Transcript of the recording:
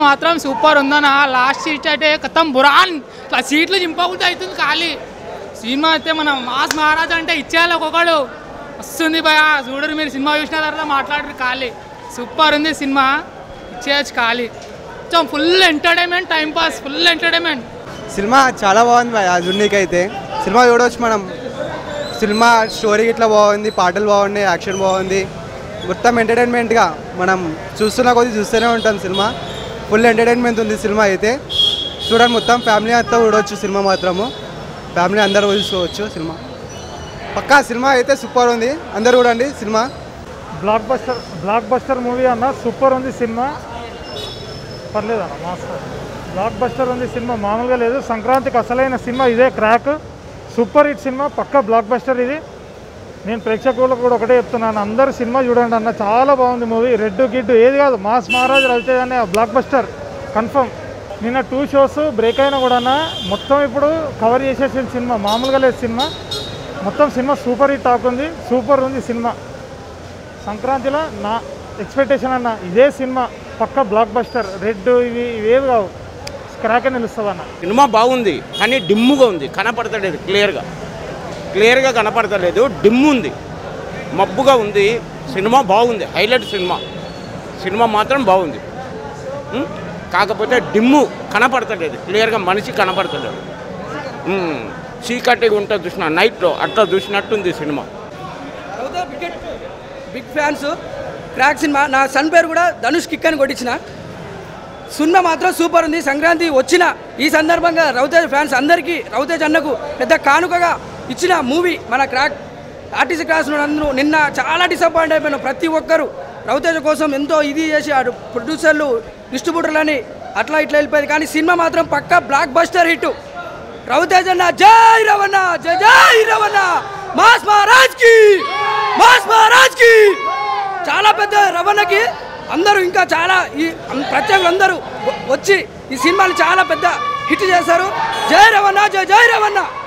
మాత్రం సూపర్ ఉందన్న last seat అయితే కథం బురాన్ ఇట్లా సీట్లు చింపకుండా అవుతుంది ఖాళీ సినిమా అయితే మనం మాస్ మహారాజ్ అంటే ఇచ్చేయాలి ఒక్కొక్కడు వస్తుంది భయ చూడరు మీరు సినిమా చూసిన తర్వాత మాట్లాడరు ఖాళీ సూపర్ ఉంది సినిమా ఇచ్చేయచ్చు ఖాళీ కొంచెం full entertainment time pass full entertainment cinema చాలా బాగుంది భయ జున్నీకి అయితే సినిమా చూడవచ్చు మనం సినిమా స్టోరీ ఇట్లా బాగుంది పాటలు బాగున్నాయి యాక్షన్ బాగుంది మొత్తం ఎంటర్టైన్మెంట్గా మనం చూస్తున్న కొద్దీ చూస్తూనే ఉంటాం సినిమా ఫుల్ ఎంటర్టైన్మెంట్ ఉంది సినిమా అయితే చూడండి మొత్తం ఫ్యామిలీ అంతా చూడవచ్చు సినిమా మాత్రము ఫ్యామిలీ అందరూ చూసుకోవచ్చు సినిమా పక్కా సినిమా అయితే సూపర్ ఉంది అందరు చూడండి cinema blockbuster blockbuster movie అన్న సూపర్ ఉంది సినిమా పర్లేదు అన్న మాస్టర్ బ్లాక్ బస్టర్ ఉంది సినిమా మామూలుగా లేదు సంక్రాంతికి అసలైన సినిమా ఇదే క్రాక్ సూపర్ హిట్ సినిమా పక్క బ్లాక్ బస్టర్ ఇది నేను ప్రేక్షకులకు కూడా ఒకటే చెప్తున్నాను అందరు సినిమా చూడండి అన్న చాలా బాగుంది మూవీ రెడ్ గిడ్డు ఏది కాదు మాస్ మహారాజ్ రవితేజ్ అనే బ్లాక్ బస్టర్ కన్ఫర్మ్ నిన్న టూ షోస్ బ్రేక్ అయినా కూడా అన్న మొత్తం ఇప్పుడు కవర్ చేసేసిన సినిమా మామూలుగా లేదు సినిమా మొత్తం సినిమా సూపర్ హిట్ టాక్ ఉంది సూపర్ ఉంది సినిమా సంక్రాంతిలో నా ఎక్స్పెక్టేషన్ అన్న ఇదే సినిమా పక్క బ్లాక్ బస్టర్ రెడ్ ఇవి ఇవేవి కావు క్రాక్ నిలుస్తుంది అన్న సినిమా బాగుంది కానీ డిమ్ముగా ఉంది కనపడతలేదు క్లియర్గా క్లియర్గా కనపడతలేదు డిమ్ ఉంది మబ్బుగా ఉంది సినిమా బాగుంది హైలైట్ సినిమా సినిమా మాత్రం బాగుంది ఉం? కాకపోతే డిమ్ము కనపడతలేదు క్లియర్గా మనిషి కనపడతలేదు ఉం. చీకటిగా ఉంటుంది చూసిన నైట్లో అట్లా చూసినట్టుంది సినిమా ప్రభుత్వ cricket big fans Krack cinema నా సన్ పేరు కూడా ధనుష్ కిక్ అని కొట్టించిన సినిమా మాత్రం సూపర్ ఉంది సంక్రాంతి వచ్చిన ఈ సందర్భంగా రవితేజ్ ఫ్యాన్స్ అందరికీ రవితేజ్ అన్నకు పెద్ద కానుకగా ఇచ్చిన మూవీ మన క్రాక్ ఆర్టీసీ క్లాస్ అందరూ నిన్న చాలా డిసప్పాయింట్ అయిపోయినాం ప్రతి ఒక్కరు రవితేజ కోసం ఎంతో ఇది చేసి ఆడు ప్రొడ్యూసర్లు డిస్ట్రిబ్యూటర్లని అట్లా ఇట్లా వెళ్ళిపోయింది కానీ సినిమా మాత్రం పక్కా బ్లాక్ బస్టర్ హిట్ రవితేజ్ అన్న జై రవణ జై జై రవణ మాస్ మహారాజ్ కి మాస్ మహారాజ్ కి చాలా పెద్ద రవణకి అందరూ ఇంకా చాలా ఈ ప్రత్యేకులు అందరూ వ- వచ్చి ఈ సినిమాని చాలా పెద్ద హిట్ చేశారు జై రవణ జై జై రవణ